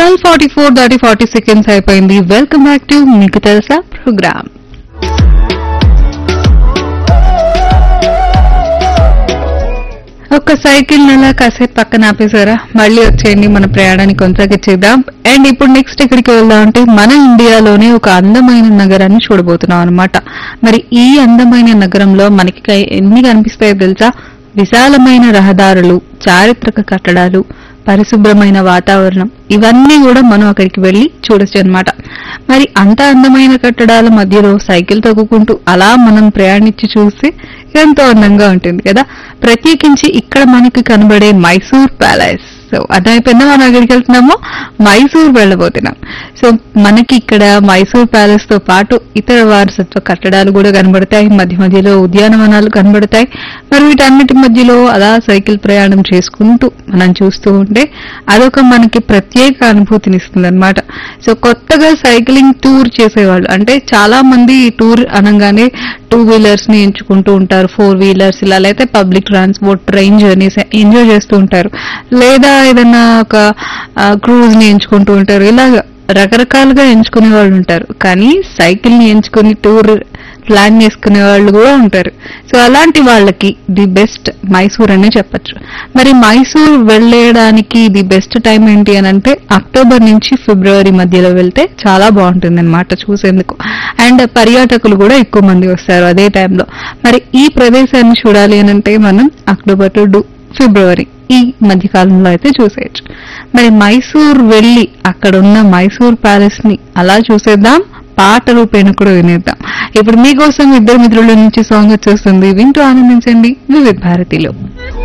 twelve forty four దాటి forty seconds అయిపోయింది welcome back to మీకు తెలుసా ప్రోగ్రామ్ ఒక్క సైకిల్ అలా కాసేపు పక్కన ఆపేసారా మళ్ళీ వచ్చేయండి మన ప్రయాణాన్ని కొనసాగించేద్దాం అండ్ ఇప్పుడు నెక్స్ట్ ఎక్కడికి వెళ్దాం అంటే మన ఇండియాలోనే ఒక అందమైన నగరాన్ని చూడబోతున్నాం అనమాట మరి ఈ అందమైన నగరంలో మనకి కై- ఎన్ని కనిపిస్తాయో తెలుసా విశాలమైన రహదారులు చారిత్రక కట్టడాలు పరిశుభ్రమైన వాతావరణం ఇవన్నీ కూడా మనం అక్కడికి వెళ్లి చూడొచ్చు అనమాట మరి అంత అందమైన కట్టడాల మధ్యలో సైకిల్ తొక్కుకుంటూ అలా మనం ప్రయాణించి చూస్తే ఎంతో అందంగా ఉంటుంది కదా ప్రత్యేకించి ఇక్కడ మనకి కనబడే మైసూర్ ప్యాలెస్ సో అదైపోయిందా మనం ఎక్కడికి వెళ్తున్నామో మైసూర్ వెళ్ళబోతున్నాం సో మనకి ఇక్కడ మైసూర్ ప్యాలెస్ తో పాటు ఇతర వారసత్వ కట్టడాలు కూడా కనబడతాయి మధ్య మధ్యలో ఉద్యానవనాలు కనబడతాయి మరి వీటన్నిటి మధ్యలో అలా సైకిల్ ప్రయాణం చేసుకుంటూ మనం చూస్తూ ఉంటే అదొక మనకి ప్రత్యేక అనుభూతినిస్తుంది అనమాట సో కొత్తగా సైక్లింగ్ టూర్ చేసేవాళ్ళు అంటే చాలా మంది ఈ టూర్ అనగానే టూ వీలర్స్ ని ఎంచుకుంటూ ఉంటారు ఫోర్ వీలర్స్ ఇలా అయితే public transport train journeys enjoy చేస్తూ ఉంటారు లేదా ఏదైనా ఒక క్రూజ్ ని ఎంచుకుంటూ ఉంటారు ఇలాగ రకరకాలుగా ఎంచుకునే వాళ్ళు ఉంటారు కానీ సైకిల్ ని ఎంచుకుని టూర్ ప్లాన్ చేసుకునే వాళ్ళు కూడా ఉంటారు సో అలాంటి వాళ్ళకి ది బెస్ట్ మైసూర్ అనే చెప్పొచ్చు మరి మైసూర్ వెళ్ళడానికి ది బెస్ట్ టైం ఏంటి అని అంటే అక్టోబర్ నుంచి ఫిబ్రవరి మధ్యలో వెళ్తే చాలా బాగుంటుంది అనమాట చూసేందుకు అండ్ పర్యాటకులు కూడా ఎక్కువ మంది వస్తారు అదే టైంలో మరి ఈ ప్రదేశాన్ని చూడాలి అని అంటే మనం అక్టోబర్ టు ఫిబ్రవరి ఈ మధ్య కాలంలో అయితే చూసేయచ్చు మరి మైసూర్ వెళ్ళి అక్కడ ఉన్న మైసూర్ ప్యాలెస్ ని అలా చూసేద్దాం పాట రూపేణ కూడా వినేద్దాం ఇప్పుడు మీకోసం ఇద్దరు మిత్రుల నుంచి సాంగ్ వచ్చేస్తుంది వింటూ ఆనందించండి వివిధ భారతిలో